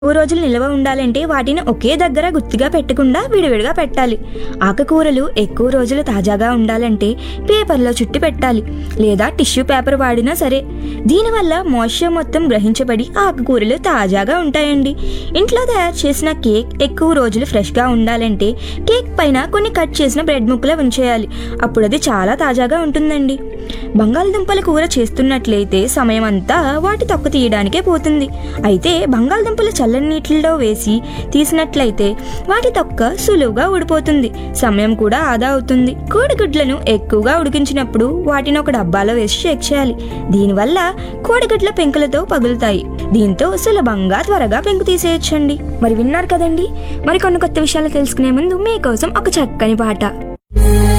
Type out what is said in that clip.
ఎక్కువ రోజులు నిల్వ ఉండాలంటే వాటిని ఒకే దగ్గర గుత్తిగా పెట్టకుండా విడివిడిగా పెట్టాలి ఆకుకూరలు ఎక్కువ రోజులు తాజాగా ఉండాలంటే పేపర్లో చుట్టి పెట్టాలి లేదా టిష్యూ పేపర్ వాడినా సరే దీనివల్ల మాయిశ్చర్ మొత్తం గ్రహించబడి ఆకుకూరలు తాజాగా ఉంటాయండి ఇంట్లో తయారు చేసిన కేక్ ఎక్కువ రోజులు ఫ్రెష్గా ఉండాలంటే కేక్ పైన కొన్ని కట్ చేసిన బ్రెడ్ ముక్కలు ఉంచేయాలి అప్పుడు అది చాలా తాజాగా ఉంటుందండి బంగాళదుంపల కూర చేస్తున్నట్లయితే సమయం అంతా వాటి తొక్క తీయడానికే పోతుంది అయితే బంగాళదుంపలు చల్లని నీటిలో వేసి తీసినట్లయితే వాటి తొక్క సులువుగా ఊడిపోతుంది సమయం కూడా ఆదా అవుతుంది కోడిగుడ్లను ఎక్కువగా ఉడికించినప్పుడు వాటిని ఒక డబ్బాలో వేసి చెక్ చేయాలి దీనివల్ల కోడిగుడ్ల పెంకులతో పగులుతాయి దీంతో సులభంగా త్వరగా పెంకు తీసేయచ్చండి మరి విన్నారు కదండి మరి కొన్ని కొత్త విషయాలు తెలుసుకునే ముందు మీకోసం ఒక చక్కని పాట